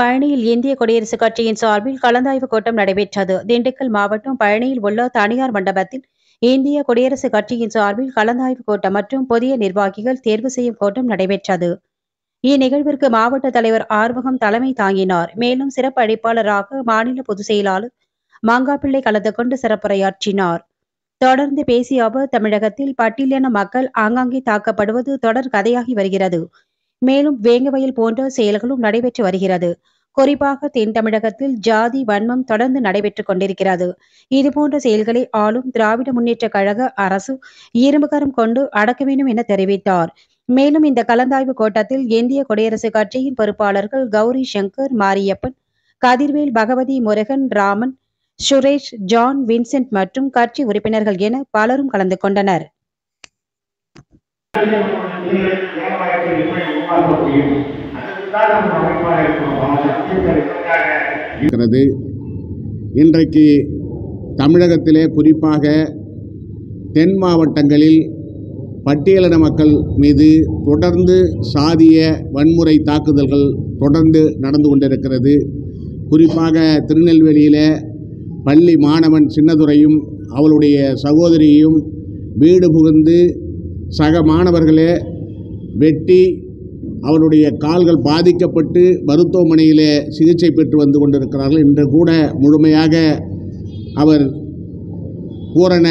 பழனியில் இந்திய குடியரசுக் கட்சியின் சார்பில் கலந்தாய்வு கூட்டம் நடைபெற்றது திண்டுக்கல் மாவட்டம் பழனியில் உள்ள தனியார் மண்டபத்தில் இந்திய குடியரசுக் கட்சியின் சார்பில் கலந்தாய்வு கூட்டம் மற்றும் புதிய நிர்வாகிகள் தேர்வு செய்யும் கூட்டம் நடைபெற்றது இந்நிகழ்விற்கு மாவட்ட தலைவர் ஆறுமுகம் தலைமை தாங்கினார் மேலும் சிறப்பு அழைப்பாளராக மாநில பொதுச் செயலாளர் மாங்காப்பிள்ளை கலந்து கொண்டு சிறப்புரையாற்றினார் தொடர்ந்து பேசிய அவர் தமிழகத்தில் பட்டியலின மக்கள் ஆங்காங்கே தாக்கப்படுவது தொடர் கதையாகி வருகிறது மேலும் வேங்கவயல் போன்ற செயல்களும் நடைபெற்று வருகிறது குறிப்பாக தென் தமிழகத்தில் ஜாதி வன்மம் தொடர்ந்து நடைபெற்றுக் கொண்டிருக்கிறது இதுபோன்ற செயல்களை ஆளும் திராவிட முன்னேற்ற கழக அரசு இரும்புகரம் கொண்டு அடக்க வேண்டும் என தெரிவித்தார் மேலும் இந்த கலந்தாய்வு கூட்டத்தில் இந்திய குடியரசுக் கட்சியின் பொறுப்பாளர்கள் கௌரி சங்கர் மாரியப்பன் கதிர்வேல் பகவதி முருகன் ராமன் சுரேஷ் ஜான் வின்சென்ட் மற்றும் கட்சி உறுப்பினர்கள் என பலரும் கலந்து கொண்டனர் வேலைவாய்ப்பை எப்படி உருவாக்க முடியும் அதுக்குதான் நம்ம அமைப்பாக இருக்கிறோம் பல சக்திகள் இதற்காக இருக்கிறது இன்றைக்கு தமிழகத்திலே குறிப்பாக தென் மாவட்டங்களில் பட்டியலின மக்கள் மீது தொடர்ந்து சாதிய வன்முறை தாக்குதல்கள் தொடர்ந்து நடந்து கொண்டிருக்கிறது குறிப்பாக திருநெல்வேலியில் பள்ளி மாணவன் சின்னதுரையும் அவளுடைய சகோதரியையும் வீடு புகுந்து சக மாணவர்களே வெட்டி அவருடைய கால்கள் பாதிக்கப்பட்டு மருத்துவமனையிலே சிகிச்சை பெற்று வந்து கொண்டிருக்கிறார்கள் இன்று கூட முழுமையாக அவர் பூரண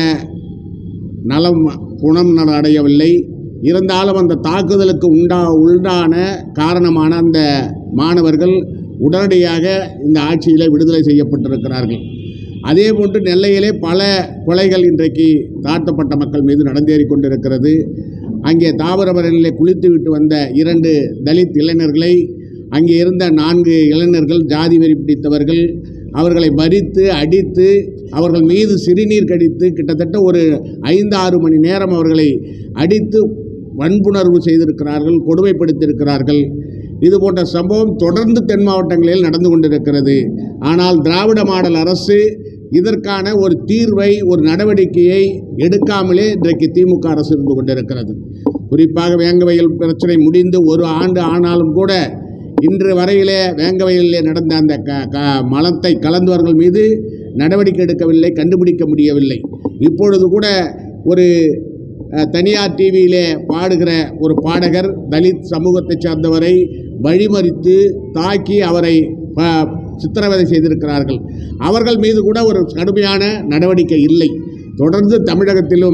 நலம் குணம் நல அடையவில்லை இருந்தாலும் அந்த தாக்குதலுக்கு உண்டா உண்டான காரணமான அந்த மாணவர்கள் உடனடியாக இந்த ஆட்சியிலே விடுதலை செய்யப்பட்டிருக்கிறார்கள் அதே போன்று நெல்லையிலே பல கொலைகள் இன்றைக்கு தாழ்த்தப்பட்ட மக்கள் மீது நடந்தேறி கொண்டிருக்கிறது அங்கே தாவரவரனிலே குளித்துவிட்டு வந்த இரண்டு தலித் இளைஞர்களை அங்கே இருந்த நான்கு இளைஞர்கள் ஜாதி வெறி பிடித்தவர்கள் அவர்களை மறித்து அடித்து அவர்கள் மீது சிறுநீர் கடித்து கிட்டத்தட்ட ஒரு ஐந்து ஆறு மணி நேரம் அவர்களை அடித்து வன்புணர்வு செய்திருக்கிறார்கள் கொடுமைப்படுத்தியிருக்கிறார்கள் இது போன்ற சம்பவம் தொடர்ந்து தென் மாவட்டங்களில் நடந்து கொண்டிருக்கிறது ஆனால் திராவிட மாடல் அரசு இதற்கான ஒரு தீர்வை ஒரு நடவடிக்கையை எடுக்காமலே இன்றைக்கு திமுக அரசு இருந்து கொண்டிருக்கிறது குறிப்பாக வேங்கவயல் பிரச்சனை முடிந்து ஒரு ஆண்டு ஆனாலும் கூட இன்று வரையிலே வேங்கவயலிலே நடந்த அந்த க க மலத்தை கலந்தவர்கள் மீது நடவடிக்கை எடுக்கவில்லை கண்டுபிடிக்க முடியவில்லை இப்பொழுது கூட ஒரு அஹ், தனியார் டிவியிலே பாடுகிற ஒரு பாடகர் தலித் சமூகத்தைச் சார்ந்தவரை வழிமறித்து தாக்கி அவரை ப- சித்திரவதை செய்திருக்கிறார்கள் அவர்கள் மீது கூட ஒரு கடுமையான நடவடிக்கை இல்லை தொடர்ந்து தமிழகத்திலும்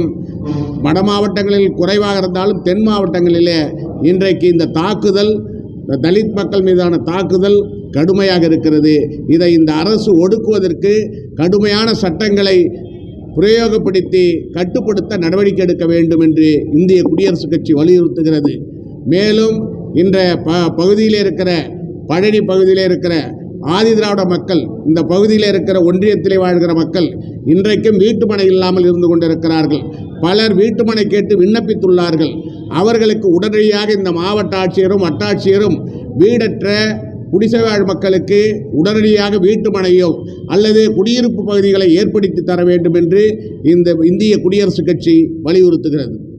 வட மாவட்டங்களில் குறைவாக இருந்தாலும் தென் மாவட்டங்களிலே இன்றைக்கு இந்த தாக்குதல் இந்த தலித் மக்கள் மீதான தாக்குதல் கடுமையாக இருக்கிறது இதை இந்த அரசு ஒடுக்குவதற்கு கடுமையான சட்டங்களை பிரயோகப்படுத்தி கட்டுப்படுத்த நடவடிக்கை எடுக்க வேண்டும் என்று இந்திய குடியரசுக் கட்சி வலியுறுத்துகிறது மேலும் இந்த ப பகுதியில் இருக்கிற பழனி பகுதியில் இருக்கிற ஆதி திராவிட மக்கள் இந்த பகுதியில் இருக்கிற ஒன்றியத்திலே வாழ்கிற மக்கள் இன்றைக்கும் வீட்டுமனை இல்லாமல் இருந்து கொண்டிருக்கிறார்கள் பலர் வீட்டுமனை கேட்டு விண்ணப்பித்துள்ளார்கள் அவர்களுக்கு உடனடியாக இந்த மாவட்ட ஆட்சியரும் வட்டாட்சியரும் வீடற்ற குடிசைவாழ் மக்களுக்கு உடனடியாக வீட்டுமனையோ அல்லது குடியிருப்பு பகுதிகளை ஏற்படுத்தி தர வேண்டும் என்று இந்த இந்திய குடியரசுக் கட்சி வலியுறுத்துகிறது